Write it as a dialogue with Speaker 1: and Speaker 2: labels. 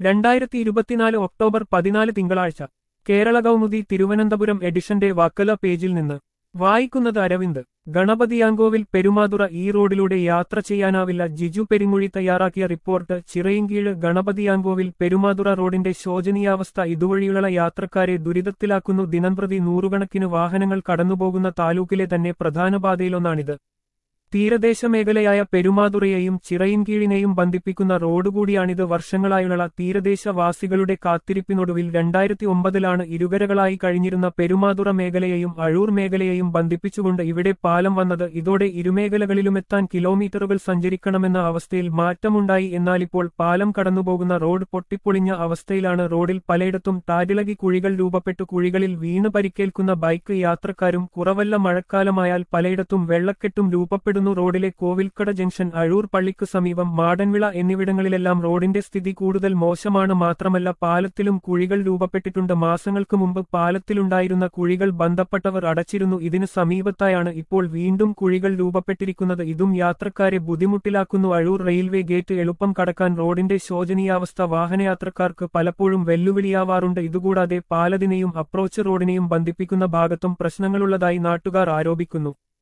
Speaker 1: രണ്ടായിരത്തി ഇരുപത്തിനാല് ഒക്ടോബർ പതിനാല് തിങ്കളാഴ്ച കേരള കൗമുദി തിരുവനന്തപുരം എഡിഷന്റെ വക്കല പേജിൽ നിന്ന് വായിക്കുന്നത് അരവിന്ദ് ഗണപതിയാങ്കോവിൽ പെരുമാതുറ ഈ റോഡിലൂടെ യാത്ര ചെയ്യാനാവില്ല ജിജു പെരിങ്ങുഴി തയ്യാറാക്കിയ റിപ്പോർട്ട് ചിറയിൻകീഴ് ഗണപതിയാങ്കോവിൽ പെരുമാതുറ റോഡിന്റെ ശോചനീയാവസ്ഥ ഇതുവഴിയുള്ള യാത്രക്കാരെ ദുരിതത്തിലാക്കുന്നു ദിനംപ്രതി നൂറുകണക്കിന് വാഹനങ്ങൾ കടന്നുപോകുന്ന താലൂക്കിലെ തന്നെ പ്രധാന പാതയിലൊന്നാണിത് തീരദേശ മേഖലയായ പെരുമാതുറയെയും ചിറയിൻകീഴിനെയും ബന്ധിപ്പിക്കുന്ന റോഡ് കൂടിയാണിത് വർഷങ്ങളായുള്ള തീരദേശവാസികളുടെ കാത്തിരിപ്പിനൊടുവിൽ രണ്ടായിരത്തി ഒമ്പതിലാണ് ഇരുകരകളായി കഴിഞ്ഞിരുന്ന പെരുമാതുറ മേഖലയെയും അഴൂർ മേഖലയെയും ബന്ധിപ്പിച്ചുകൊണ്ട് ഇവിടെ പാലം വന്നത് ഇതോടെ ഇരുമേഖലകളിലുമെത്താൻ കിലോമീറ്ററുകൾ സഞ്ചരിക്കണമെന്ന അവസ്ഥയിൽ മാറ്റമുണ്ടായി എന്നാലിപ്പോൾ പാലം കടന്നുപോകുന്ന റോഡ് പൊട്ടിപ്പൊളിഞ്ഞ അവസ്ഥയിലാണ് റോഡിൽ പലയിടത്തും താരിളകി കുഴികൾ രൂപപ്പെട്ടു കുഴികളിൽ വീണ് പരിക്കേൽക്കുന്ന ബൈക്ക് യാത്രക്കാരും കുറവല്ല മഴക്കാലമായാൽ പലയിടത്തും വെള്ളക്കെട്ടും രൂപപ്പെടുന്നു റോഡിലെ കോവിൽക്കട ജംഗ്ഷൻ അഴൂർ പള്ളിക്കു സമീപം മാടൻവിള എന്നിവിടങ്ങളിലെല്ലാം റോഡിന്റെ സ്ഥിതി കൂടുതൽ മോശമാണ് മാത്രമല്ല പാലത്തിലും കുഴികൾ രൂപപ്പെട്ടിട്ടുണ്ട് മാസങ്ങൾക്ക് മുമ്പ് പാലത്തിലുണ്ടായിരുന്ന കുഴികൾ ബന്ധപ്പെട്ടവർ അടച്ചിരുന്നു ഇതിനു സമീപത്തായാണ് ഇപ്പോൾ വീണ്ടും കുഴികൾ രൂപപ്പെട്ടിരിക്കുന്നത് ഇതും യാത്രക്കാരെ ബുദ്ധിമുട്ടിലാക്കുന്നു അഴൂർ റെയിൽവേ ഗേറ്റ് എളുപ്പം കടക്കാൻ റോഡിന്റെ ശോചനീയാവസ്ഥ വാഹനയാത്രക്കാർക്ക് പലപ്പോഴും വെല്ലുവിളിയാവാറുണ്ട് ഇതുകൂടാതെ പാലതിനെയും അപ്രോച്ച് റോഡിനെയും ബന്ധിപ്പിക്കുന്ന ഭാഗത്തും പ്രശ്നങ്ങളുള്ളതായി നാട്ടുകാർ ആരോപിക്കുന്നു